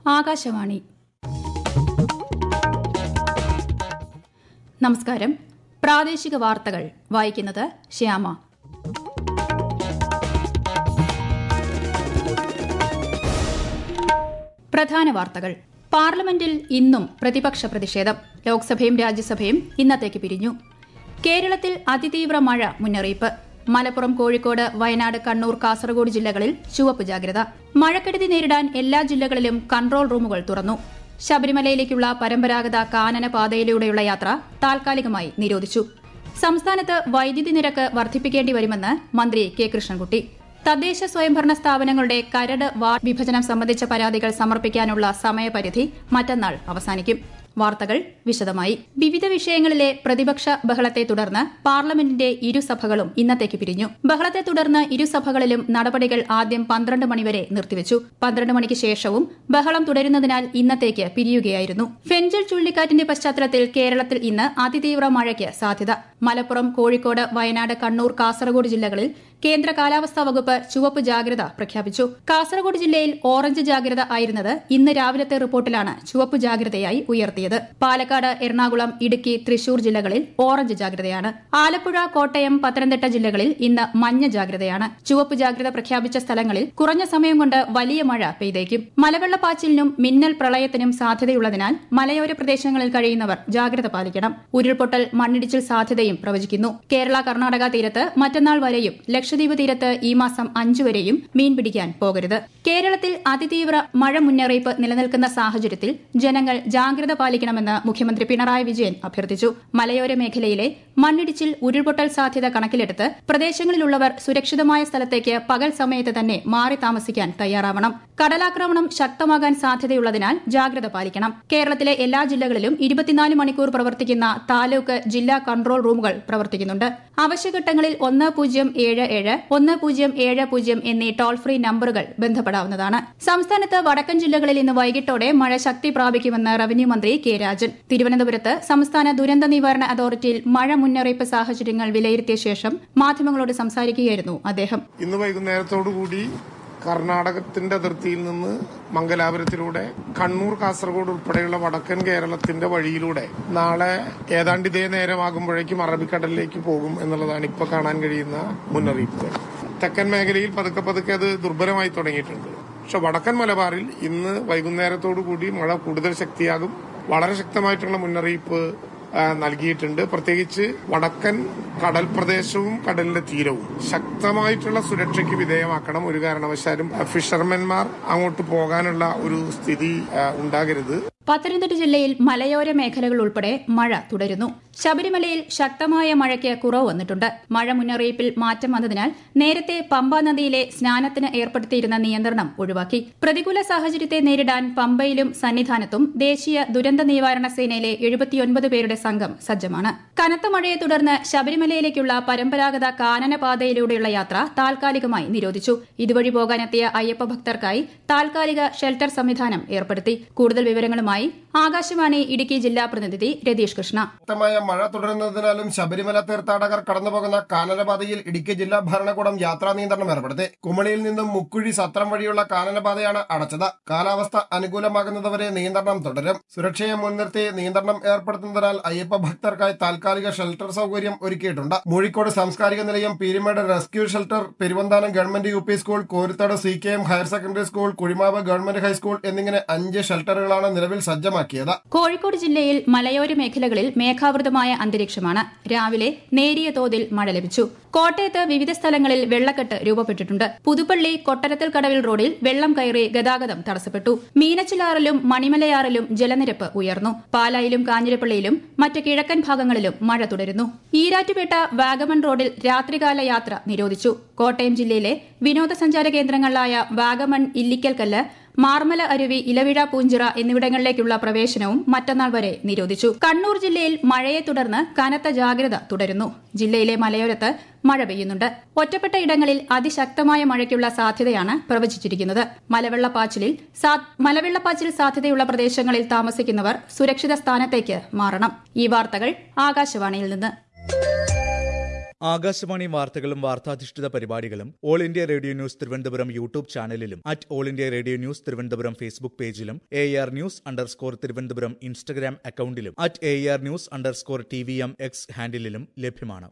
ആകാശവാണി നമസ്കാരം പ്രാദേശിക വാർത്തകൾ വായിക്കുന്നത് ശ്യാമ പ്രധാന വാർത്തകൾ പാർലമെന്റിൽ ഇന്നും പ്രതിപക്ഷ പ്രതിഷേധം ലോക്സഭയും രാജ്യസഭയും ഇന്നത്തേക്ക് പിരിഞ്ഞു കേരളത്തിൽ അതിതീവ്ര മഴ മുന്നറിയിപ്പ് മലപ്പുറം കോഴിക്കോട് വയനാട് കണ്ണൂർ കാസർഗോഡ് ജില്ലകളിൽ ചുവപ്പ് ജാഗ്രത മഴക്കെടുതി നേരിടാൻ എല്ലാ ജില്ലകളിലും കൺട്രോൾ റൂമുകൾ തുറന്നു ശബരിമലയിലേക്കുള്ള പരമ്പരാഗത കാനന പാതയിലൂടെയുള്ള യാത്ര താൽക്കാലികമായി നിരോധിച്ചു സംസ്ഥാനത്ത് വൈദ്യുതി നിരക്ക് വർദ്ധിപ്പിക്കേണ്ടി വരുമെന്ന് മന്ത്രി കെ കൃഷ്ണൻകുട്ടി തദ്ദേശ സ്വയംഭരണ സ്ഥാപനങ്ങളുടെ കരട് വാർഡ് വിഭജനം സംബന്ധിച്ച പരാതികൾ സമർപ്പിക്കാനുള്ള സമയപരിധി മറ്റന്നാൾ അവസാനിക്കും വാർത്തകൾ വിശദമായി വിവിധ വിഷയങ്ങളിലെ പ്രതിപക്ഷ ബഹളത്തെ തുടർന്ന് പാർലമെന്റിന്റെ ഇരുസഭകളും ഇന്നത്തേക്ക് പിരിഞ്ഞു ബഹളത്തെ തുടർന്ന് ഇരുസഭകളിലും നടപടികൾ ആദ്യം പന്ത്രണ്ട് മണിവരെ നിർത്തിവച്ചു പന്ത്രണ്ട് മണിക്ക് ശേഷവും ബഹളം തുടരുന്നതിനാൽ ഇന്നത്തേക്ക് പിരിയുകയായിരുന്നു ഫെഞ്ചൽ ചുഴലിക്കാറ്റിന്റെ പശ്ചാത്തലത്തിൽ കേരളത്തിൽ ഇന്ന് അതിതീവ്ര മഴയ്ക്ക് സാധ്യത മലപ്പുറം കോഴിക്കോട് വയനാട് കണ്ണൂർ കാസർഗോഡ് ജില്ലകളിൽ കേന്ദ്ര കാലാവസ്ഥാ വകുപ്പ് ചുവപ്പ് ജാഗ്രത പ്രഖ്യാപിച്ചു കാസർഗോഡ് ജില്ലയിൽ ഓറഞ്ച് ജാഗ്രത ആയിരുന്നത് ഇന്ന് രാവിലത്തെ റിപ്പോർട്ടിലാണ് ചുവപ്പ് ജാഗ്രതയായി ഉയർത്തിയത് പാലക്കാട് എറണാകുളം ഇടുക്കി തൃശൂർ ജില്ലകളിൽ ഓറഞ്ച് ജാഗ്രതയാണ് ആലപ്പുഴ കോട്ടയം പത്തനംതിട്ട ജില്ലകളിൽ ഇന്ന് മഞ്ഞ ജാഗ്രതയാണ് ചുവപ്പ് ജാഗ്രത പ്രഖ്യാപിച്ച സ്ഥലങ്ങളിൽ കുറഞ്ഞ സമയം കൊണ്ട് വലിയ മഴ പെയ്തേക്കും മലവെള്ളപ്പാച്ചിലിനും മിന്നൽ പ്രളയത്തിനും സാധ്യതയുള്ളതിനാൽ മലയോര പ്രദേശങ്ങളിൽ കഴിയുന്നവർ ജാഗ്രത പാലിക്കണം ഉരുൾപൊട്ടൽ മണ്ണിടിച്ചിൽ സാധ്യതയും പ്രവചിക്കുന്നു കേരള കർണാടക തീരത്ത് മറ്റന്നാൾ വരെയും ലക്ഷദ്വീപ് തീരത്ത് ഈ മാസം അഞ്ചു വരെയും മീൻ പിടിക്കാൻ പോകരുത് കേരളത്തിൽ അതിതീവ്ര മഴ മുന്നറിയിപ്പ് നിലനിൽക്കുന്ന സാഹചര്യത്തിൽ ജനങ്ങൾ ജാഗ്രത പാലിക്കണമെന്ന് മുഖ്യമന്ത്രി പിണറായി വിജയൻ അഭ്യർത്ഥിച്ചു മലയോര മേഖലയിലെ മണ്ണിടിച്ചിൽ ഉരുൾപൊട്ടൽ സാധ്യത കണക്കിലെടുത്ത് പ്രദേശങ്ങളിലുള്ളവർ സുരക്ഷിതമായ സ്ഥലത്തേക്ക് പകൽ സമയത്ത് തന്നെ മാറി താമസിക്കാൻ തയ്യാറാവണം കടലാക്രമണം ശക്തമാകാൻ സാധ്യതയുള്ളതിനാൽ ജാഗ്രത പാലിക്കണം കേരളത്തിലെ എല്ലാ ജില്ലകളിലും ഇരുപത്തിനാല് മണിക്കൂർ പ്രവർത്തിക്കുന്ന താലൂക്ക് ജില്ലാ കൺട്രോൾ റൂമുകൾ പ്രവർത്തിക്കുന്നുണ്ട് അവശ്യഘട്ടങ്ങളിൽ ഒന്ന് പൂജ്യം ഏഴ് ഏഴ് ഒന്ന് പൂജ്യം ഏഴ് പൂജ്യം എന്നീ ടോൾ ഫ്രീ നമ്പറുകൾ ബന്ധപ്പെടാവുന്നതാണ് സംസ്ഥാനത്ത് വടക്കൻ ജില്ലകളിൽ ഇന്ന് വൈകിട്ടോടെ മഴ ശക്തി പ്രാപിക്കുമെന്ന് റവന്യൂ മന്ത്രി കെ രാജൻ തിരുവനന്തപുരത്ത് സംസ്ഥാന ദുരന്ത നിവാരണ അതോറിറ്റിയിൽ മഴ മുന്നറിയിപ്പ് സാഹചര്യങ്ങൾ വിലയിരുത്തിയ ശേഷം മാധ്യമങ്ങളോട് സംസാരിക്കുകയായിരുന്നു അദ്ദേഹം ഇന്ന് വൈകുന്നേരത്തോടുകൂടി കർണാടകത്തിന്റെ അതിർത്തിയിൽ നിന്ന് മംഗലാപുരത്തിലൂടെ കണ്ണൂർ കാസർഗോഡ് ഉൾപ്പെടെയുള്ള വടക്കൻ കേരളത്തിന്റെ വഴിയിലൂടെ നാളെ ഏതാണ്ട് ഇതേ നേരമാകുമ്പോഴേക്കും അറബിക്കടലിലേക്ക് പോകും എന്നുള്ളതാണ് ഇപ്പോൾ കാണാൻ കഴിയുന്ന മുന്നറിയിപ്പുകൾ തെക്കൻ മേഖലയിൽ പതുക്കെ പതുക്കെ അത് ദുർബലമായി തുടങ്ങിയിട്ടുണ്ട് പക്ഷെ വടക്കൻ മലബാറിൽ ഇന്ന് വൈകുന്നേരത്തോടുകൂടി മഴ കൂടുതൽ ശക്തിയാകും വളരെ ശക്തമായിട്ടുള്ള മുന്നറിയിപ്പ് ആ, നൽകിയിട്ടുണ്ട് പ്രത്യേകിച്ച് വടക്കൻ കടൽ പ്രദേശവും കടലിന്റെ തീരവും ശക്തമായിട്ടുള്ള സുരക്ഷയ്ക്ക് വിധേയമാക്കണം ഒരു കാരണവശാലും ഫിഷർമെന്മാർ അങ്ങോട്ട് പോകാനുള്ള ഒരു സ്ഥിതി ആ, ഉണ്ടാകരുത് പത്തനംതിട്ട ജില്ലയിൽ മലയോര മേഖലകൾ ഉൾപ്പെടെ മഴ തുടരുന്നു ശബരിമലയിൽ ശക്തമായ മഴയ്ക്ക് കുറവ് വന്നിട്ടുണ്ട് മഴ മുന്നറിയിപ്പിൽ മാറ്റം വന്നതിനാൽ നേരത്തെ പമ്പ നദിയിലെ സ്നാനത്തിന് ഏർപ്പെടുത്തിയിരുന്ന നിയന്ത്രണം ഒഴിവാക്കി പ്രതികൂല സാഹചര്യത്തെ നേരിടാൻ പമ്പയിലും സന്നിധാനത്തും ദേശീയ ദുരന്ത നിവാരണ സേനയിലെ എഴുപത്തിയൊൻപത് പേരുടെ സംഘം സജ്ജമാണ് കനത്ത മഴയെ തുടർന്ന് ശബരിമലയിലേക്കുള്ള പരമ്പരാഗത കാനന പാതയിലൂടെയുള്ള യാത്ര താൽക്കാലികമായി നിരോധിച്ചു ഇതുവഴി പോകാനെത്തിയ അയ്യപ്പ ഭക്തർക്കായി താൽക്കാലിക ഷെൽട്ടർ സംവിധാനം ഏർപ്പെടുത്തി കൂടുതൽ വിവരങ്ങളുമായി ആകാശവാണി ഇടുക്കി ജില്ലാ പ്രതിനിധി രതീഷ് കൃഷ്ണ ശക്തമായ മഴ തുടരുന്നതിനാലും ശബരിമല തീർത്ഥാടകർ കടന്നുപോകുന്ന കാനനപാതയിൽ ഇടുക്കി ജില്ലാ ഭരണകൂടം യാത്രാ നിയന്ത്രണം ഏർപ്പെടുത്തി കുമളിയിൽ നിന്നും മുക്കുഴി സത്രം വഴിയുള്ള കാനനപാതയാണ് അടച്ചത് കാലാവസ്ഥ അനുകൂലമാകുന്നതുവരെ നിയന്ത്രണം തുടരും സുരക്ഷയെ മുൻനിർത്തി നിയന്ത്രണം ഏർപ്പെടുത്തുന്നതിനാൽ അയ്യപ്പ ഭക്തർക്കായി താൽക്കാലിക ഷെൽട്ടർ സൗകര്യം ഒരുക്കിയിട്ടുണ്ട് മൂഴിക്കോട് സാംസ്കാരിക നിലയം Peermade rescue shelter Peruvanthanam government U P school Korithode C K M higher secondary school Kuzhimavu government high school എന്നിങ്ങനെ അഞ്ച് ഷെൽട്ടറുകളാണ് നിലവിൽ സജ്ജമാക്കിയത് കോഴിക്കോട് ജില്ലയിൽ മലയോര മേഖലകളിൽ മേഘാവൃതമായ അന്തരീക്ഷമാണ് രാവിലെ നേരിയ തോതിൽ മഴ ലഭിച്ചു കോട്ടയത്ത് വിവിധ സ്ഥലങ്ങളിൽ വെള്ളക്കെട്ട് രൂപപ്പെട്ടിട്ടുണ്ട് പുതുപ്പള്ളി കൊട്ടരത്തിൽ കടവിൽ റോഡിൽ വെള്ളം കയറി ഗതാഗതം തടസ്സപ്പെട്ടു മീനച്ചിലാറിലും മണിമലയാറിലും ജലനിരപ്പ് ഉയർന്നു പാലായിലും കാഞ്ഞിരപ്പള്ളിയിലും മറ്റ് കിഴക്കൻ ഭാഗങ്ങളിലും മഴ തുടരുന്നു ഈരാറ്റുപേട്ട വാഗമൺ റോഡിൽ രാത്രികാല യാത്ര നിരോധിച്ചു കോട്ടയം ജില്ലയിലെ വിനോദസഞ്ചാര കേന്ദ്രങ്ങളായ വാഗമൺ ഇല്ലിക്കൽക്കല്ല് മാർമല അരുവി ഇലവിഴ പൂഞ്ചിറ എന്നിവിടങ്ങളിലേക്കുള്ള പ്രവേശനവും മറ്റന്നാൾ വരെ നിരോധിച്ചു കണ്ണൂർ ജില്ലയിൽ മഴയെ തുടർന്ന് കനത്ത ജാഗ്രത തുടരുന്നു ജില്ലയിലെ മലയോരത്ത് മഴ പെയ്യുന്നുണ്ട് ഒറ്റപ്പെട്ട ഇടങ്ങളിൽ അതിശക്തമായ മഴയ്ക്കുള്ള സാധ്യതയാണ് പ്രവചിച്ചിരിക്കുന്നത് മലവെള്ളപ്പാച്ചിലിൽ സാ- മലവെള്ളപ്പാച്ചിൽ സാധ്യതയുള്ള പ്രദേശങ്ങളിൽ താമസിക്കുന്നവർ സുരക്ഷിത സ്ഥാനത്തേക്ക് മാറണം ഈ വാർത്തകൾ ആകാശവാണിയിൽ നിന്ന് ആകാശവാണി വാർത്തകളും വാർത്താധിഷ്ഠിത പരിപാടികളും all India radio news Thiruvananthapuram YouTube ചാനലിലും at all India radio news Thiruvananthapuram Facebook പേജിലും A R news underscore Thiruvananthapuram Instagram അക്കൌണ്ടിലും at A R news underscore T V M X ഹാൻഡിലും ലഭ്യമാണ്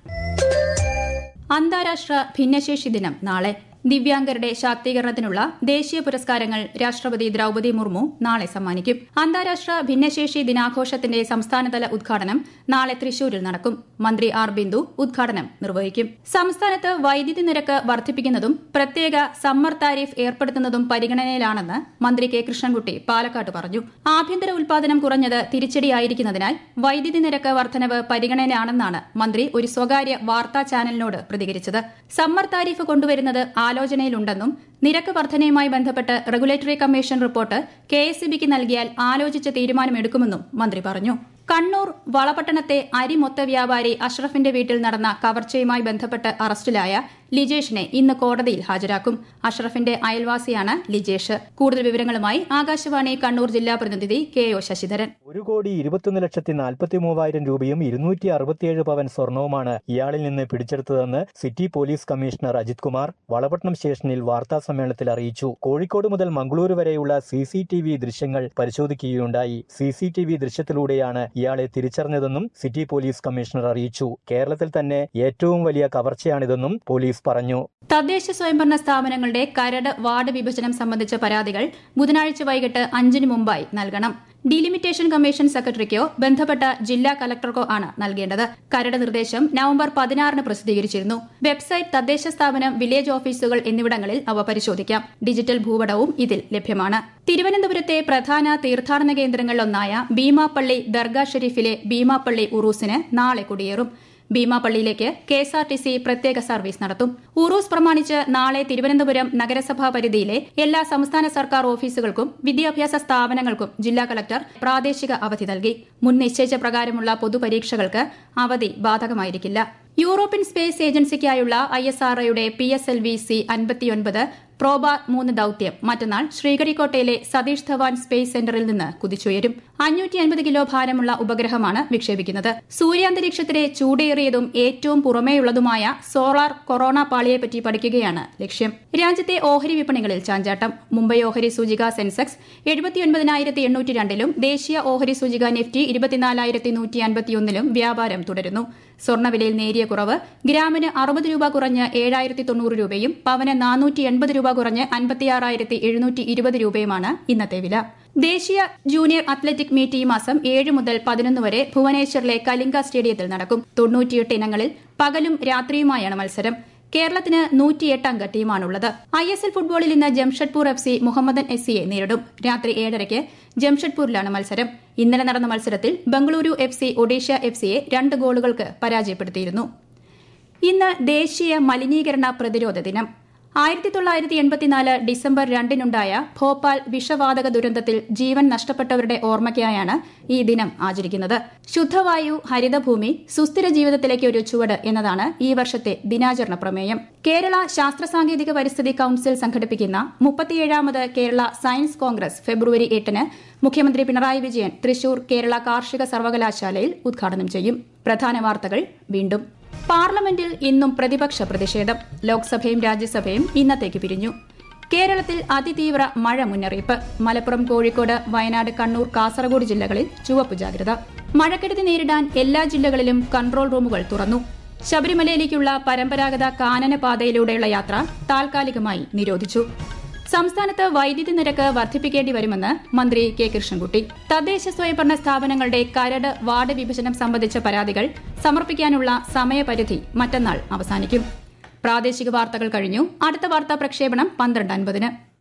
അന്താരാഷ്ട്ര ഭിന്നശേഷി ദിനം നാളെ ദിവ്യാംഗരുടെ ശാക്തീകരണത്തിനുള്ള ദേശീയ പുരസ്കാരങ്ങൾ രാഷ്ട്രപതി ദ്രൌപതി മുർമു നാളെ സമ്മാനിക്കും അന്താരാഷ്ട്ര ഭിന്നശേഷി ദിനാഘോഷത്തിന്റെ സംസ്ഥാനതല ഉദ്ഘാടനം നാളെ തൃശൂരിൽ നടക്കും മന്ത്രി ആർ ബിന്ദു ഉദ്ഘാടനം നിർവഹിക്കും സംസ്ഥാനത്ത് വൈദ്യുതി നിരക്ക് വർദ്ധിപ്പിക്കുന്നതും പ്രത്യേക സമ്മർ താരിഫ് ഏർപ്പെടുത്തുന്നതും പരിഗണനയിലാണെന്ന് മന്ത്രി കെ കൃഷ്ണൻകുട്ടി പാലക്കാട്ട് പറഞ്ഞു ആഭ്യന്തര ഉൽപാദനം കുറഞ്ഞത് തിരിച്ചടിയായിരിക്കുന്നതിനാൽ വൈദ്യുതി നിരക്ക് വർധനവ് പരിഗണനയിലാണെന്നാണ് മന്ത്രി ഒരു സ്വകാര്യ വാർത്താ ചാനലിനോട് പ്രതികരിച്ചത് സമ്മർ താരിഫ് കൊണ്ടുവരുന്നത് ആലോചനയിലുണ്ടെന്നും നിരക്ക് വർധനയുമായി ബന്ധപ്പെട്ട് regulatory commission report K S ബിക്ക് നൽകിയാൽ ആലോചിച്ച് തീരുമാനമെടുക്കുമെന്നും മന്ത്രി പറഞ്ഞു കണ്ണൂർ വളപട്ടണത്തെ അരി മൊത്ത വ്യാപാരി അഷ്റഫിന്റെ വീട്ടിൽ നടന്ന കവർച്ചയുമായി ബന്ധപ്പെട്ട് അറസ്റ്റിലായ ലിജേഷിനെ ഇന്ന് കോടതിയിൽ ഹാജരാക്കും അഷ്റഫിന്റെ അയൽവാസിയാണ് ലിജേഷ് കൂടുതൽ വിവരങ്ങളുമായി ആകാശവാണി കണ്ണൂർ ജില്ലാ പ്രതിനിധി കെ ഒ ശശിധരൻ ഒരു കോടി ഇരുപത്തൊന്ന് ലക്ഷത്തി നാൽപ്പത്തി മൂവായിരം രൂപയും ഇരുന്നൂറ്റി അറുപത്തിയേഴ് പവൻ സ്വർണവുമാണ് ഇയാളിൽ നിന്ന് പിടിച്ചെടുത്തതെന്ന് city police commissioner Ajith Kumar Valapattanam സ്റ്റേഷനിൽ വാർത്താ സമ്മേളനത്തിൽ അറിയിച്ചു കോഴിക്കോട് മുതൽ മംഗളൂരു വരെയുള്ള സി സി ടി വി ദൃശ്യങ്ങൾ പരിശോധിക്കുകയുണ്ടായി സി സി ടി വി ദൃശ്യത്തിലൂടെയാണ് ഇയാളെ തിരിച്ചറിഞ്ഞതെന്നും സിറ്റി പോലീസ് കമ്മീഷണർ അറിയിച്ചു കേരളത്തിൽ തന്നെ ഏറ്റവും വലിയ കവർച്ചയാണിതെന്നും പോലീസ് പറഞ്ഞു തദ്ദേശ സ്വയംഭരണ സ്ഥാപനങ്ങളുടെ കരട് വാർഡ് വിഭജനം സംബന്ധിച്ച പരാതികൾ ബുധനാഴ്ച വൈകിട്ട് അഞ്ചിന് മുമ്പായി നൽകണം ഡീലിമിറ്റേഷൻ കമ്മീഷൻ സെക്രട്ടറിക്കോ ബന്ധപ്പെട്ട ജില്ലാ കലക്ടർക്കോ ആണ് നൽകേണ്ടത് കരട് നിർദ്ദേശം നവംബർ പതിനാറിന് പ്രസിദ്ധീകരിച്ചിരുന്നു വെബ്സൈറ്റ് തദ്ദേശ സ്ഥാപനം വില്ലേജ് ഓഫീസുകൾ എന്നിവിടങ്ങളിൽ അവ പരിശോധിക്കാം ഡിജിറ്റൽ ഭൂപടവും ഇതിൽ ലഭ്യമാണ് തിരുവനന്തപുരത്തെ പ്രധാന തീർത്ഥാടന കേന്ദ്രങ്ങളിലൊന്നായ ഭീമാപ്പള്ളി ദർഗാ ഷെരീഫിലെ ഭീമാപ്പള്ളി ഉറൂസിന് നാളെ കുടിയേറും ഭീമാപള്ളിയിലേക്ക് K S R T C പ്രത്യേക സർവീസ് നടത്തും ഉറൂസ് പ്രമാണിച്ച് നാളെ തിരുവനന്തപുരം നഗരസഭാ പരിധിയിലെ എല്ലാ സംസ്ഥാന സർക്കാർ ഓഫീസുകൾക്കും വിദ്യാഭ്യാസ സ്ഥാപനങ്ങൾക്കും ജില്ലാ കളക്ടർ പ്രാദേശിക അവധി നൽകി മുൻ നിശ്ചയിച്ച പ്രകാരമുള്ള പൊതുപരീക്ഷകൾക്ക് അവധി ബാധകമായിരിക്കില്ല യൂറോപ്യൻ സ്പേസ് ഏജൻസിക്കായുള്ള ഐ എസ് ആർ ഒയുടെ P S L V C അൻപത്തിയൊൻപത് പ്രോബ മൂന്ന് ദൌത്യം മറ്റന്നാൾ ശ്രീഹരിക്കോട്ടയിലെ സതീഷ് ധവാൻ സ്പേസ് സെന്ററിൽ നിന്ന് കുതിച്ചുയരും അഞ്ഞൂറ്റി അൻപത് കിലോ ഭാരമുള്ള ഉപഗ്രഹമാണ് വിക്ഷേപിക്കുന്നത് സൂര്യാന്തരീക്ഷത്തിലെ ചൂടേറിയതും ഏറ്റവും പുറമേയുള്ളതുമായ സോളാർ കൊറോണ പാളിയെപ്പറ്റി പഠിക്കുകയാണ് ലക്ഷ്യം രാജ്യത്തെ ഓഹരി വിപണികളിൽ ചാഞ്ചാട്ടം മുംബൈ ഓഹരി സൂചിക സെൻസെക്സ് എഴുപത്തിയൊൻപതിനായിരത്തി എണ്ണൂറ്റി രണ്ടിലും ദേശീയ ഓഹരി സൂചിക നിഫ്റ്റി ഇരുപത്തിനാലായിരത്തി നൂറ്റി അൻപത്തിയൊന്നിലും വ്യാപാരം തുടരുന്നു സ്വർണ്ണവിലയിൽ നേരിയ കുറവ് ഗ്രാമിന് അറുപത് രൂപ കുറഞ്ഞ് ഏഴായിരത്തി തൊണ്ണൂറ് രൂപയും പവന് നാനൂറ്റി എൺപത് രൂപ കുറഞ്ഞ് അൻപത്തിയാറായിരത്തി എഴുന്നൂറ്റി ഇരുപത് രൂപയുമാണ് ഇന്നത്തെ വില ദേശീയ ജൂനിയർ അത്ലറ്റിക് മീറ്റ് ഈ മാസം ഏഴ് മുതൽ പതിനൊന്ന് വരെ ഭുവനേശ്വറിലെ കലിംഗ സ്റ്റേഡിയത്തിൽ നടക്കും തൊണ്ണൂറ്റിയെട്ട് ഇനങ്ങളിൽ പകലും രാത്രിയുമായാണ് മത്സരം കേരളത്തിന് നൂറ്റിയെട്ട് അംഗ ടീമാണുള്ളത് ഐ എസ് എൽ ഫുട്ബോളിൽ ഇന്ന് Jamshedpur F C Mohammedan S സിയെ നേരിടും രാത്രി ഏഴരയ്ക്ക് ജംഷഡ്പൂരിലാണ് മത്സരം ഇന്നലെ നടന്ന മത്സരത്തിൽ Bengaluru F C Odisha F സിയെ രണ്ട് ഗോളുകൾക്ക് പരാജയപ്പെടുത്തിയിരുന്നു ഇന്ന് ദേശീയ മലിനീകരണ പ്രതിരോധ ദിനം ആയിരത്തി തൊള്ളായിരത്തി എൺപത്തിനാല് ഡിസംബർ രണ്ടിനുണ്ടായ ഭോപ്പാൽ വിഷവാതക ദുരന്തത്തിൽ ജീവൻ നഷ്ടപ്പെട്ടവരുടെ ഓർമ്മയ്ക്കായാണ് ഈ ദിനം ആചരിക്കുന്നത് ശുദ്ധവായു ഹരിതഭൂമി സുസ്ഥിര ജീവിതത്തിലേക്ക് ഒരു ചുവട് എന്നതാണ് ഈ വർഷത്തെ ദിനാചരണ പ്രമേയം കേരള ശാസ്ത്ര സാങ്കേതിക പരിസ്ഥിതി കൌൺസിൽ സംഘടിപ്പിക്കുന്ന മുപ്പത്തിയേഴാമത് കേരള സയൻസ് കോൺഗ്രസ് ഫെബ്രുവരി എട്ടിന് മുഖ്യമന്ത്രി പിണറായി വിജയൻ തൃശൂർ കേരള കാർഷിക സർവകലാശാലയിൽ ഉദ്ഘാടനം ചെയ്യും പ്രധാന വാർത്തകൾ വീണ്ടും പാർലമെന്റിൽ ഇന്നും പ്രതിപക്ഷ പ്രതിഷേധം ലോക്സഭയും രാജ്യസഭയും ഇന്നത്തേക്ക് പിരിഞ്ഞു കേരളത്തിൽ അതിതീവ്ര മഴ മുന്നറിയിപ്പ് മലപ്പുറം കോഴിക്കോട് വയനാട് കണ്ണൂർ കാസർഗോഡ് ജില്ലകളിൽ ചുവപ്പ് ജാഗ്രത മഴക്കെടുതി നേരിടാൻ എല്ലാ ജില്ലകളിലും കൺട്രോൾ റൂമുകൾ തുറന്നു ശബരിമലയിലേക്കുള്ള പരമ്പരാഗത കാനന പാതയിലൂടെയുള്ള യാത്ര താൽക്കാലികമായി നിരോധിച്ചു സംസ്ഥാനത്ത് വൈദ്യുതി നിരക്ക് വർദ്ധിപ്പിക്കേണ്ടി വരുമെന്ന് മന്ത്രി കെ കൃഷ്ണൻകുട്ടി തദ്ദേശ സ്വയംഭരണ സ്ഥാപനങ്ങളുടെ കരട് വാർഡ് വിഭജനം സംബന്ധിച്ച പരാതികൾ സമർപ്പിക്കാനുള്ള സമയപരിധി മറ്റന്നാൾ അവസാനിക്കും പ്രാദേശിക വാർത്തകൾ കഴിഞ്ഞു അടുത്ത വാർത്താ പ്രക്ഷേപണം പന്ത്രണ്ട് അൻപതിന്